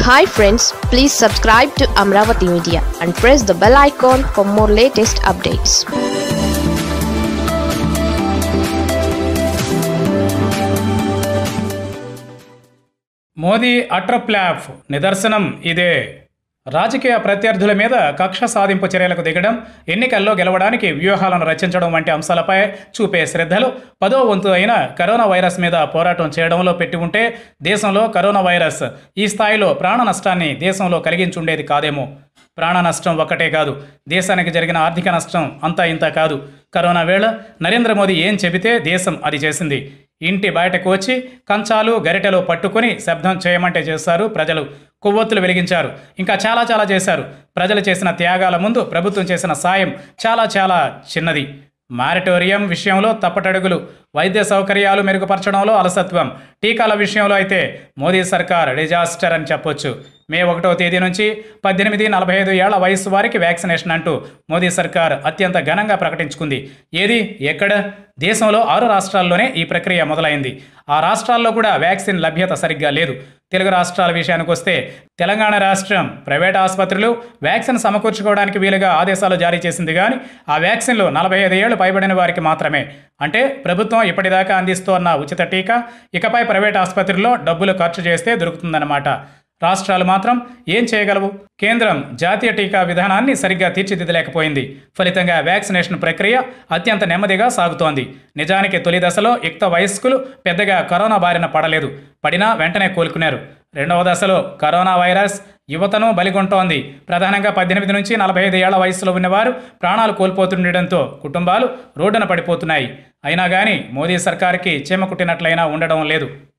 hi friends please subscribe to Amaravati media and press the bell icon for more latest updates Modi అట్రప్లాఫ్ నిదర్శనం ఇదే రాజకీయ ప్రత్యర్థుల మీద కక్ష సాధింపు చర్యలకు దిగడం ఎన్నికల్లో గెలవడానికి వ్యూహాలను రచించడం వంటి అంశాలపై చూపే శ్రద్ధలు పదో వంతు అయిన కరోనా వైరస్ మీద పోరాటం చేయడంలో పెట్టి ఉంటే దేశంలో కరోనా వైరస్ ఈ స్థాయిలో ప్రాణ నష్టాన్ని దేశంలో కలిగించుండేది కాదేమో ప్రాణ నష్టం ఒక్కటే కాదు దేశానికి జరిగిన ఆర్థిక నష్టం అంతా ఇంత కాదు కరోనా వేళ నరేంద్ర మోదీ ఏం చెబితే దేశం అది చేసింది ఇంటి బయటకు వచ్చి కంచాలు గరిటెలు పట్టుకొని శబ్దం చేయమంటే చేశారు ప్రజలు కొవ్వొత్తులు వెలిగించారు ఇంకా చాలా చాలా చేశారు ప్రజలు చేసిన త్యాగాల ముందు ప్రభుత్వం చేసిన సాయం చాలా చాలా చిన్నది మారిటోరియం విషయంలో తప్పటడుగులు వైద్య సౌకర్యాలు మెరుగుపరచడంలో అలసత్వం టీకాల విషయంలో అయితే మోదీ సర్కార్ డిజాస్టర్ అని చెప్పొచ్చు మే ఒకటో తేదీ నుంచి పద్దెనిమిది నలభై ఐదు ఏళ్ల వయసు వారికి వ్యాక్సినేషన్ అంటూ మోదీ సర్కార్ అత్యంత ఘనంగా ప్రకటించుకుంది ఏది ఎక్కడ దేశంలో ఆరు రాష్ట్రాల్లోనే ఈ ప్రక్రియ మొదలైంది ఆ రాష్ట్రాల్లో కూడా వ్యాక్సిన్ లభ్యత సరిగ్గా లేదు తెలుగు రాష్ట్రాల విషయానికి వస్తే తెలంగాణ రాష్ట్రం ప్రైవేట్ ఆసుపత్రులు వ్యాక్సిన్ సమకూర్చుకోవడానికి వీలుగా ఆదేశాలు జారీ చేసింది కానీ ఆ వ్యాక్సిన్లు నలభై ఐదు ఏళ్లు పైబడిన వారికి మాత్రమే అంటే ప్రభుత్వం ఇప్పటిదాకా అందిస్తోన్న ఉచిత టీకా ఇకపై ప్రైవేట్ ఆసుపత్రుల్లో డబ్బులు ఖర్చు చేస్తే దొరుకుతుందన్నమాట రాష్ట్రాలు మాత్రం ఏం చేయగలవు కేంద్రం జాతీయ టీకా విధానాన్ని సరిగ్గా తీర్చిదిద్దలేకపోయింది ఫలితంగా వ్యాక్సినేషన్ ప్రక్రియ అత్యంత నెమ్మదిగా సాగుతోంది నిజానికి తొలి దశలో యుక్త వయస్కులు పెద్దగా కరోనా బారిన పడలేదు పడినా వెంటనే కోలుకున్నారు రెండవ దశలో కరోనా వైరస్ యువతను బలిగొంటోంది ప్రధానంగా పద్దెనిమిది నుంచి నలభై ఐదు ఏళ్ల వయసులో ఉన్నవారు ప్రాణాలు కోల్పోతుండటంతో కుటుంబాలు రోడ్డున పడిపోతున్నాయి అయినా కానీ మోదీ సర్కార్కి చీమ కుట్టినట్లయినా ఉండడం లేదు